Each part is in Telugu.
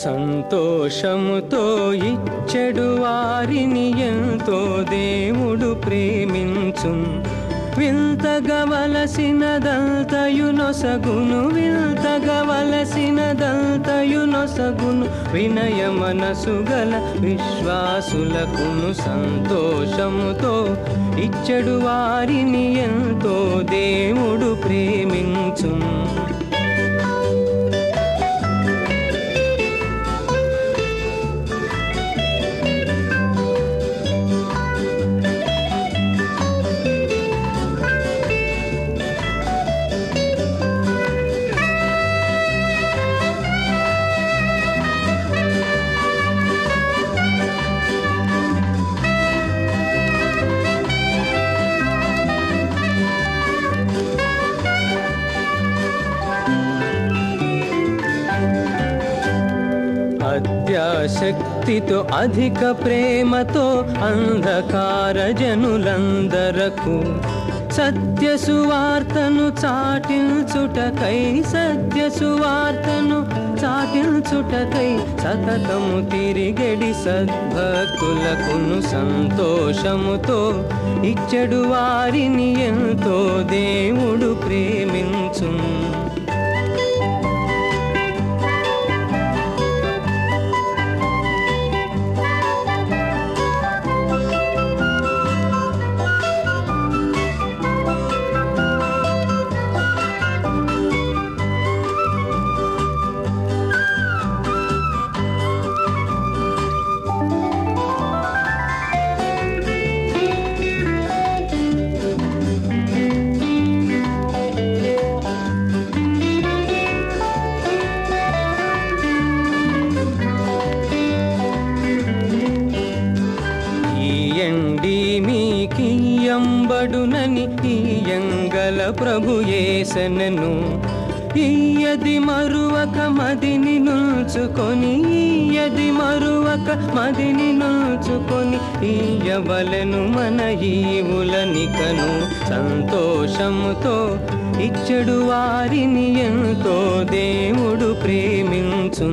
సంతోషముతో ఇచ్చెడు వారిని ఎంతో దేవుడు ప్రేమించు వింతగవలసినదంతయు నొసగును వింతగవలసినదంతయు నొసగును వినయ మనసు గల విశ్వాసులకును సంతోషముతో ఇచ్చడు వారిని ఎంతో దేవుడు ప్రేమించు అత్యాశక్తితో అధిక ప్రేమతో అంధకార జనులందరకు సత్య సువార్తను చాటించుటకై సత్య సువార్తను చాటించుటకై సతతము తిరిగడి సద్భక్తులకును సంతోషముతో ఇచ్చడు వారిని ఎంతో దేవుడు ప్రేమించు ఈయండి మీకియంబడునని ఈయంగల ప్రభు యేసనను ఈయది మరువక మదిని నుంచుకొని ఈయది మరువక మదిని నుంచుకొని ఈయవలెను మన ఈవులనికను సంతోషముతో ఇచ్చడు వారిని ఎంతో దేవుడు ప్రేమించు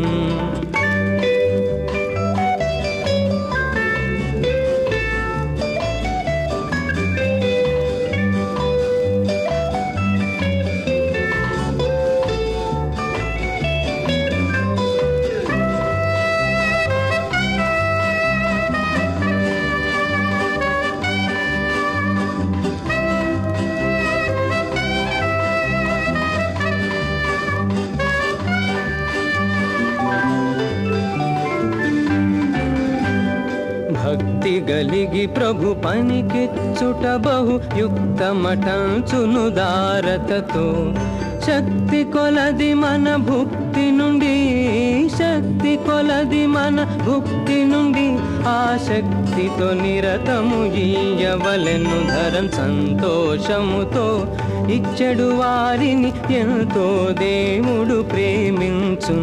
భక్తి గలిగి ప్రభు పనికిచ్చుట బహు యుక్తమటంచును దారతతో శక్తి కొలది మన భుక్తి నుండి శక్తి కొలది మన భుక్తి నుండి ఆ శక్తితో నిరతము ఈయవలెను ధరం సంతోషముతో ఇచ్చడు వారిని ఎంతో దేవుడు ప్రేమించు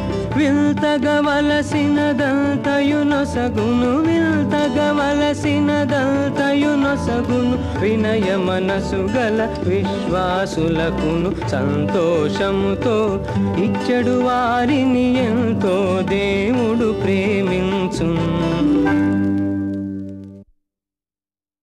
విల్తగవలసినదంతయు నొసగును విల్తగవలసినదంతయు నొసగును వినయ మనసు గల విశ్వాసులకును సంతోషముతో ఇచ్చడు వారిని ఎంతో దేవుడు ప్రేమించు